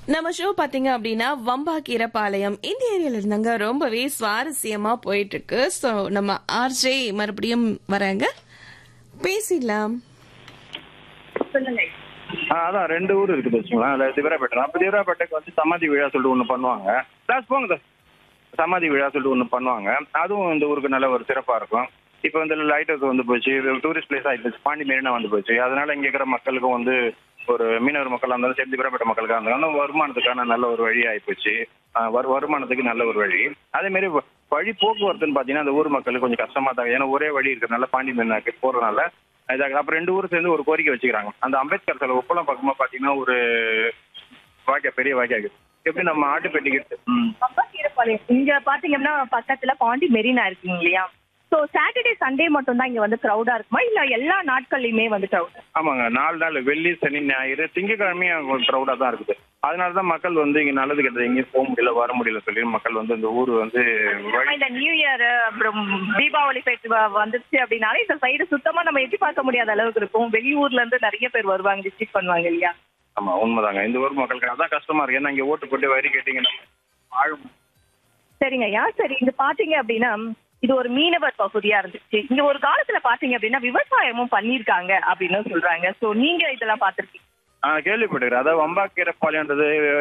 நம்ம ஷோ பாத்தீங்க அப்படின்னா வம்பாக்கீரப்பாளையம் இந்த ஏரியால இருந்தாங்க ரொம்பவே சுவாரஸ்யமா போயிட்டு இருக்கு சோ நம்ம ஆர்ஜே மறுபடியும் வராங்க பேசிடலாம் சொல்லுங்க ஆ, அதான் ரெண்டு ஊர் இருக்குது வச்சுங்களேன் அதில் திவராப்பேட்டை அப்போ திவராப்பேட்டைக்கு வந்து சமாதி விழா சொல்லிட்டு ஒன்று பண்ணுவாங்க கிளாஸ் போங்க சார் சமாதி விழா சொல்லிட்டு ஒன்று பண்ணுவாங்க அதுவும் இந்த ஊருக்கு நல்ல ஒரு சிறப்பாக இருக்கும் இப்போ வந்து லைட் ஹவுஸ் வந்து போச்சு டூரிஸ்ட் பிளேஸ் ஆகிடுச்சு பாண்டி மெரினா வந்து போச்சு அதனால இங்கே இருக்கிற மக்களுக்கும் வந்து ஒரு மீனவர் மக்களாக இருந்தாலும் சரி திவராப்பேட்டை மக்களுக்காக இருந்தாலும் வருமானத்துக்கான நல்ல ஒரு வழி ஆகிப்போச்சு வரு வருமானத்துக்கு நல்ல ஒரு வழி அதே மாதிரி வ- வழி போக்குவரத்துன்னு பார்த்தீங்கன்னா அந்த ஊர் மக்களுக்கு கொஞ்சம் கஷ்டமா தான் ஏன்னா ஒரே வழி இருக்கிறதுனால பாண்டி மெரினாக்கு போகிறதுனால இதாக அப்புறம் ரெண்டு ஊர் சேர்ந்து ஒரு கோரிக்கை வச்சுக்கிறாங்க அந்த அம்பேத்கர் சிலை உப்பளம் பக்கமா பார்த்தீங்கன்னா ஒரு வாக்கியா பெரிய வாக்கியா இருக்கு எப்படி நம்ம ஆட்டுப்பெட்டிக்கிட்டு ம் பம்பாக்கீரப்பாளையம் இங்க பாத்தீங்கன்னா பக்கத்துல பாண்டி மெரினா இருக்குங்க இல்லையா சோ சாட்டர்டே சண்டே மட்டும் தான் இங்க வந்து கிரௌடா இருக்குமா இல்ல எல்லா நாட்கள்லயுமே வந்து கிரௌட் ஆமாங்க நாலு நாள் வெள்ளி சனி ஞாயிறு திங்கக்கிழமையும் க்ரௌடாக தான் இருக்குது அதனால தான் மக்கள் வந்து இங்கே நல்லது கெட்டது எங்கேயும் போக முடியல வர முடியல சொல்லி மக்கள் வந்து இந்த ஊர் வந்து வழி இந்த நியூ இயர் அப்புறம் தீபாவளி ஃபெஸ்டிவல் வந்துருச்சு அப்படின்னாலே இந்த சைடு சுத்தமா நம்ம எட்டி பார்க்க முடியாத அளவுக்கு இருக்கும் வெளியூர்ல இருந்து நிறைய பேர் வருவாங்க விசிட் பண்ணுவாங்க இல்லையா ஆமா உண்மைதாங்க இந்த ஊர் மக்களுக்கு அதான் கஷ்டமா இருக்கு ஏன்னா இங்கே ஓட்டு போட்டு வரி கேட்டீங்கன்னா வாழும் சரிங்க ஐயா சரி இது பாத்தீங்க அப்படின்னா இது ஒரு மீனவர் பகுதியா இருந்துச்சு இங்க ஒரு காலத்துல பாத்தீங்க அப்படின்னா விவசாயமும் பண்ணிருக்காங்க அப்படின்னு சொல்றாங்க சோ நீங்க இதெல்லாம் பாத்திருக்கீங்க ஆ கேள்விப்பட்டிருக்கிறேன் அதாவது வம்பாக்கீரை பாளையன்றது